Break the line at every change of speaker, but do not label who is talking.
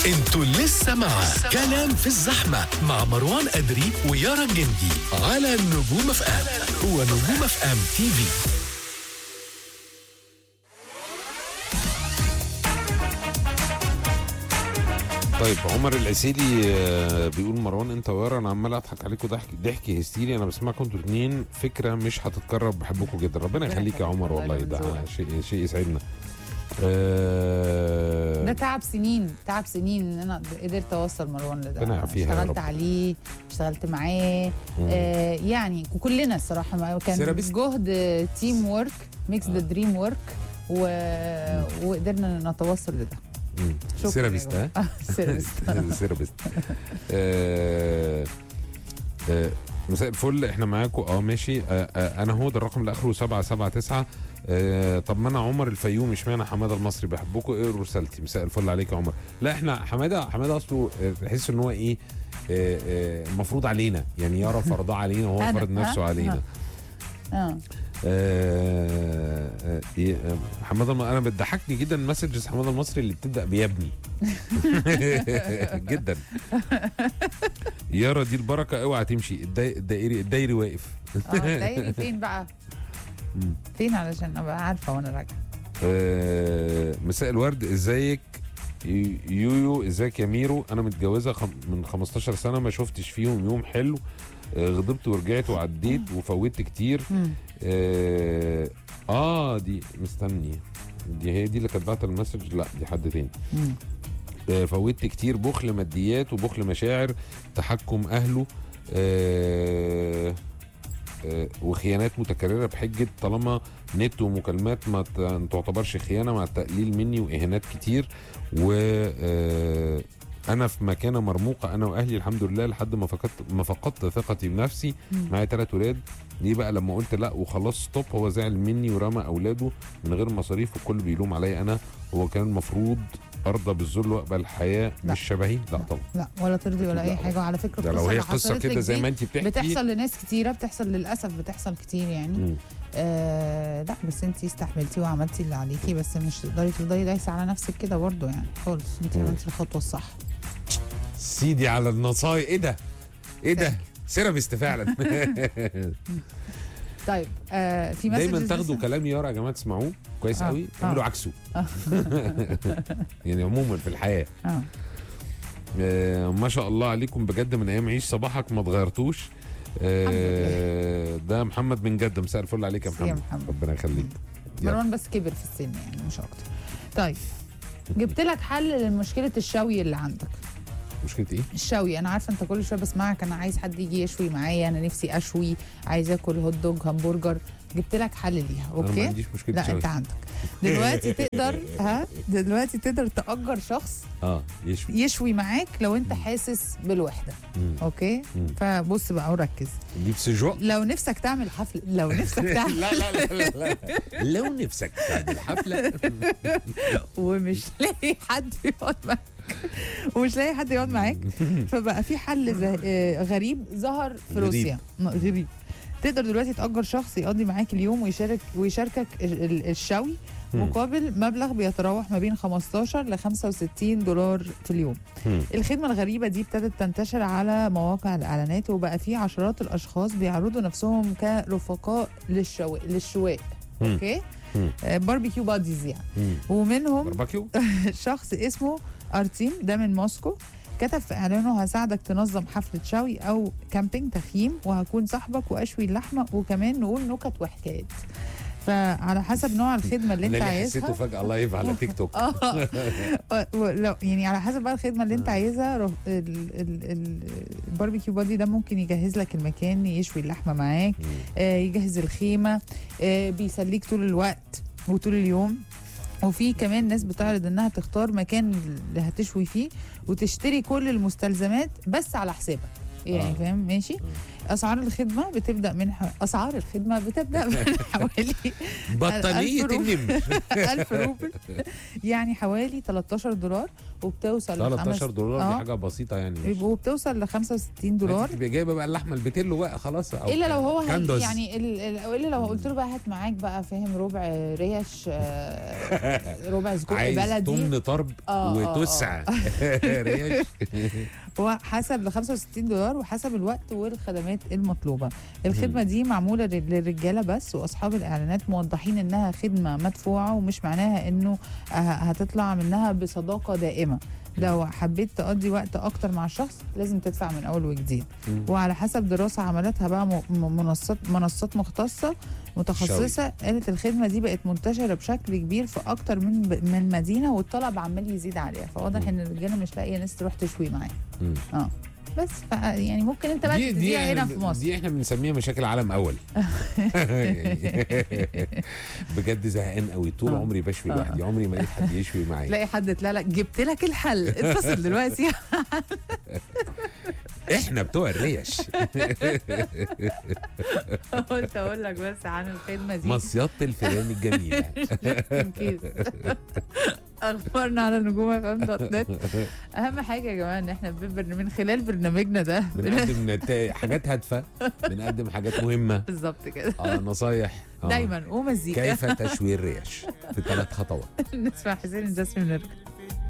انتوا لسه مع كلام في الزحمة مع مروان أدري ويارا الجندي على نجوم اف ام هو نجوم اف ام تي في
طيب عمر العسيلي آه، بيقول مروان انت ويارا انا عمال اضحك عليكم ضحك ضحك هستيري انا بسمعكم انتوا الاثنين فكره مش هتتكرر بحبكم جدا ربنا يخليك يا عمر والله ده شيء شيء يسعدنا آه،
ده تعب سنين تعب سنين ان انا قدرت اوصل مروان لده
ربنا يعافيها يا
اشتغلت
رب.
عليه اشتغلت معاه
مم.
آه يعني وكلنا الصراحه ما كان
سيرابيست؟
جهد تيم ورك ميكس ذا دريم ورك و... وقدرنا نتوصل لده
مم.
شكراً
سيرابيست
يا
ها
جماعة. سيرابيست
سيرابيست آه، آه، مساء الفل احنا معاكم اه ماشي آه آه انا هو ده الرقم اللي اخره 779 آه طب ما انا عمر الفيوم اشمعنى حماده المصري بحبكم ايه رسالتي مساء الفل عليك يا عمر لا احنا حماده حماده اصله آه، تحس ان هو ايه آه، آه، مفروض علينا يعني يرى فرضاه علينا وهو
أنا،
فرض
ها؟
نفسه علينا
اه
آه، آه، إيه، آه، حماده الم- انا بتضحكني جدا مسجز حماده المصري اللي بتبدا بيبني جدا يارا دي البركه اوعى تمشي الداي- الدائري الدايري واقف
اه دايري فين بقى
مم.
فين علشان ابقى عارفه وانا راجعه
آه، مساء الورد ازيك يو- يويو ازيك يا ميرو انا متجوزه خم... من 15 سنه ما شفتش فيهم يوم حلو آه، غضبت ورجعت وعديت وفوتت كتير
مم.
اه, آه دي مستني دي هي دي اللي كانت بعت المسج لا دي حد تاني
مم.
آه فوتت كتير بخل ماديات وبخل مشاعر تحكم اهله آه آه وخيانات متكرره بحجه طالما نت ومكالمات ما ت- ما تعتبرش خيانه مع التقليل مني واهانات كتير و آه انا في مكانه مرموقه انا واهلي الحمد لله لحد ما فقدت ما فقدت ثقتي بنفسي
مم.
معايا ثلاث ولاد دي بقى لما قلت لا وخلاص ستوب هو زعل مني ورمى اولاده من غير مصاريف والكل بيلوم عليا انا هو كان المفروض ارضى بالذل واقبل الحياه
لا.
مش شبهي لا طبعا
لا ولا ترضي ولا
لا.
اي حاجه وعلى فكره
ده لو
القصة
هي
اللي
قصه
حصلت
كده
لك
زي
دي
ما انت بتحكي
بتحصل لناس كتيره بتحصل للاسف بتحصل كتير يعني
مم.
آه لا بس انت استحملتي وعملتي اللي عليكي بس مش تقدري تفضلي دايسه على نفسك كده برضه يعني خالص انت
مم.
عملتي الخطوه الصح
سيدي على النصايح ايه ده ايه ده سيرابيست فعلا
طيب آه في مسج
دايما تاخدوا كلام يارا يا جماعه تسمعوه كويس
آه.
قوي تعملوا
آه.
عكسه
آه.
يعني عموما في الحياه
اه
آه، ما شاء الله عليكم بجد من ايام عيش صباحك ما اتغيرتوش آه، ده محمد من جده مساء الفل عليك يا
ميرسي يا
محمد
محمد.
ربنا يخليك يلا.
مروان بس كبر في السن يعني مش اكتر طيب جبت لك حل لمشكله الشوي اللي عندك
مشكله ايه؟
الشوي انا عارفه انت كل شويه بسمعك انا عايز حد يجي يشوي معايا انا نفسي اشوي عايز اكل هوت دوج همبرجر جبت لك حل ليها
انا ما
اوكي
عنديش مشكله
لا
شوي.
انت عندك دلوقتي تقدر ها دلوقتي تقدر تأجر شخص
اه يشوي
يشوي معاك لو انت حاسس بالوحده
مم.
اوكي
مم.
فبص بقى وركز
دي بسجوا
لو نفسك تعمل حفله لو نفسك تعمل
لا لا لا لا, لا. لو نفسك تعمل حفله
ومش لاقي حد يقعد معاك ومش لاقي حد يقعد معاك فبقى في حل غ- آه، غريب ظهر في
غريب.
روسيا م- غريب تقدر دلوقتي تأجر شخص يقضي معاك اليوم ويشارك ويشاركك ال- ال- الشوي
مم.
مقابل مبلغ بيتراوح ما بين 15 ل 65 دولار في اليوم
مم.
الخدمة الغريبة دي ابتدت تنتشر على مواقع الإعلانات وبقى في عشرات الأشخاص بيعرضوا نفسهم كرفقاء للشواء للشواء
مم.
اوكي
مم.
آه، باربيكيو باديز يعني
مم.
ومنهم
باربيكيو
شخص اسمه ارتيم ده من موسكو كتب في اعلانه هساعدك تنظم حفله شوي او كامبينج تخييم وهكون صاحبك واشوي اللحمه وكمان نقول نكت وحكايات فعلى حسب نوع الخدمه اللي انت
انا اللي حسيته
عايزها
فجاه لايف على تيك توك
اه و- لو يعني على حسب بقى الخدمه اللي انت عايزها رو- ال- ال- ال- الباربيكيو بادي ده ممكن يجهز لك المكان يشوي اللحمه معاك
مم.
آه، يجهز الخيمه آه، بيسليك طول الوقت وطول اليوم وفي كمان ناس بتعرض انها تختار مكان اللي هتشوي فيه وتشتري كل المستلزمات بس على حسابك يعني
آه.
فاهم ماشي اسعار الخدمه بتبدا من ح... اسعار الخدمه بتبدا من حوالي
بطانيه
ألف روبل.
النمر
1000 روبل يعني حوالي 13 دولار وبتوصل ل
13 دولار دي
آه.
حاجه بسيطه يعني مش
وبتوصل ل 65 دولار
تبقى جايبه بقى اللحمه البتلو بقى خلاص أو
الا لو هو هي
كاندوز.
يعني ال... ال... الا لو قلت له بقى هات معاك بقى فاهم ربع ريش آه، ربع سجق
عايز
بلدي
تمن طرب
آه، آه،
وتسع ريش
هو حسب ل 65 دولار وحسب الوقت والخدمات المطلوبه الخدمه دي معموله لل- للرجاله بس واصحاب الاعلانات موضحين انها خدمه مدفوعه ومش معناها انه ه- هتطلع منها بصداقه دائمه لو حبيت تقضي وقت اكتر مع الشخص لازم تدفع من اول وجديد
مم.
وعلى حسب دراسه عملتها بقى م- م- منصات منصات مختصه متخصصه قالت الخدمه دي بقت منتشره بشكل كبير في اكتر من من مدينه والطلب عمال يزيد عليها فواضح
مم.
ان الرجاله مش لاقيه ناس تروح تشوي معاها
مم.
اه بس ف يعني ممكن انت بقى
دي دي
تديها هنا
احنا
في مصر
دي احنا بنسميها مشاكل عالم اول بجد زهقان قوي طول
آه.
عمري بشوي
آه.
لوحدي عمري ما لقيت حد يشوي معايا
تلاقي حد لا لا جبت لك الحل اتصل دلوقتي
احنا بتوع الريش
قلت اقول لك بس عن الخدمه دي
مصيادة الفيران الجميلة
تنكيز. اخبارنا على نجوم اف ام دوت نت اهم حاجه يا جماعه ان احنا ببر- من خلال برنامجنا ده
بنقدم نت- حاجات هادفة بنقدم حاجات مهمة
بالظبط كده
اه نصايح آه.
دايما ومزيكا
كيف تشوي الريش في ثلاث خطوات
نسمع حسين الجسمي ونرجع